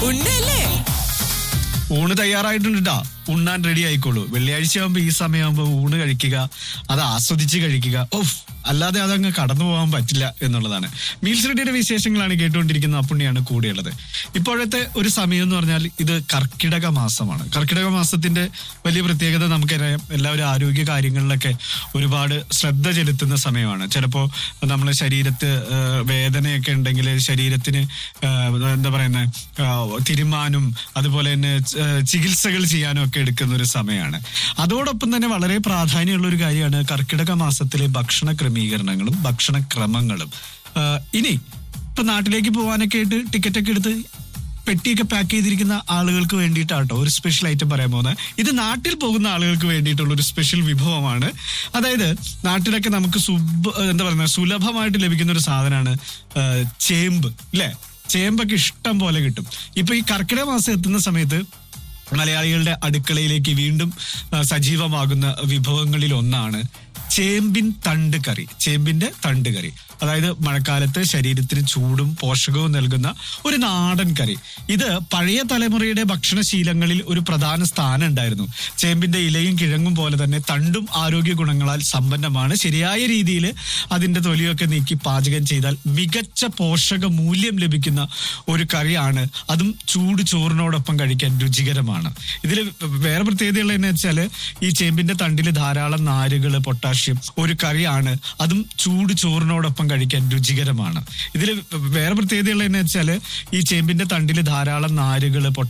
ഉണ്ടല്ലേ ഊണ് തയ്യാറായിട്ടുണ്ട് ട്ടാ ഉണ്ണാൻ റെഡി ആയിക്കോളൂ വെള്ളിയാഴ്ച ആകുമ്പോ ഈ സമയമാകുമ്പോ ഊണ് കഴിക്കുക അത് ആസ്വദിച്ച് കഴിക്കുക ഓഫ് അല്ലാതെ അതങ്ങ് കടന്നു പോകാൻ പറ്റില്ല എന്നുള്ളതാണ് മീൽസ് റെഡിയുടെ വിശേഷങ്ങളാണ് കേട്ടുകൊണ്ടിരിക്കുന്ന അപ്പുണ്ണിയാണ് കൂടെയുള്ളത് ഇപ്പോഴത്തെ ഒരു സമയം എന്ന് പറഞ്ഞാൽ ഇത് കർക്കിടക മാസമാണ് കർക്കിടക മാസത്തിന്റെ വലിയ പ്രത്യേകത നമുക്കറിയാം എല്ലാവരും ആരോഗ്യ കാര്യങ്ങളിലൊക്കെ ഒരുപാട് ശ്രദ്ധ ചെലുത്തുന്ന സമയമാണ് ചിലപ്പോൾ നമ്മളെ ശരീരത്ത് ആ, വേദനയൊക്കെ ഉണ്ടെങ്കിൽ ശരീരത്തിന് ആ, എന്താ പറയുന്നത് തിരുമാനും അതുപോലെ തന്നെ ആ, ചികിത്സകൾ ചെയ്യാനും ഒക്കെ എടുക്കുന്ന ഒരു സമയമാണ് അതോടൊപ്പം തന്നെ വളരെ പ്രാധാന്യമുള്ള ഒരു കാര്യമാണ് കർക്കിടക മാസത്തിലെ ഭക്ഷണ ക്രമീകരണങ്ങളും ഭക്ഷണക്രമങ്ങളും ആ, ഇനി ഇപ്പൊ നാട്ടിലേക്ക് പോകാനൊക്കെ ആയിട്ട് ടിക്കറ്റ് ഒക്കെ എടുത്ത് പെട്ടിയൊക്കെ പാക്ക് ചെയ്തിരിക്കുന്ന ആളുകൾക്ക് വേണ്ടിയിട്ടാട്ടോ ഒരു സ്പെഷ്യൽ ഐറ്റം പറയാൻ പോകുന്നത് ഇത് നാട്ടിൽ പോകുന്ന ആളുകൾക്ക് വേണ്ടിയിട്ടുള്ള ഒരു സ്പെഷ്യൽ വിഭവമാണ് അതായത് നാട്ടിലൊക്കെ നമുക്ക് സുബ് എന്താ പറയുക സുലഭമായിട്ട് ലഭിക്കുന്ന ഒരു സാധനമാണ് ആ, ചേമ്പ് ഇല്ലേ ചേമ്പൊക്കെ ഇഷ്ടം പോലെ കിട്ടും ഇപ്പൊ ഈ കർക്കിടക മാസം എത്തുന്ന സമയത്ത് മലയാളികളുടെ അടുക്കളയിലേക്ക് വീണ്ടും ആ, സജീവമാകുന്ന വിഭവങ്ങളിൽ ഒന്നാണ് ചേമ്പിൻ തണ്ട് കറി ചേമ്പിന്റെ തണ്ട് കറി അതായത് മഴക്കാലത്ത് ശരീരത്തിന് ചൂടും പോഷകവും നൽകുന്ന ഒരു നാടൻ കറി ഇത് പഴയ തലമുറയുടെ ഭക്ഷണശീലങ്ങളിൽ ഒരു പ്രധാന സ്ഥാനം ഉണ്ടായിരുന്നു ചേമ്പിന്റെ ഇലയും കിഴങ്ങും പോലെ തന്നെ തണ്ടും ആരോഗ്യ ഗുണങ്ങളാൽ സമ്പന്നമാണ് ശരിയായ രീതിയിൽ അതിന്റെ തൊലിയൊക്കെ നീക്കി പാചകം ചെയ്താൽ മികച്ച പോഷക മൂല്യം ലഭിക്കുന്ന ഒരു കറിയാണ് അതും ചൂട് ചോറിനോടൊപ്പം കഴിക്കാൻ രുചികരമാണ് ഇതിൽ വേറെ പ്രത്യേകതയുള്ള എന്ന് വെച്ചാൽ ഈ ചേമ്പിന്റെ തണ്ടിൽ ധാരാളം നാരുകൾ പൊട്ടാഷ്യം ഒരു കറിയാണ് അതും ചൂട് ചോറിനോടൊപ്പം കഴിക്കാൻ രുചികരമാണ് ഇതിൽ വേറെ പ്രത്യേകതയുള്ള എന്ന് വെച്ചാൽ ഈ ചേമ്പിന്റെ തണ്ടിൽ ധാരാളം നാരുകൾ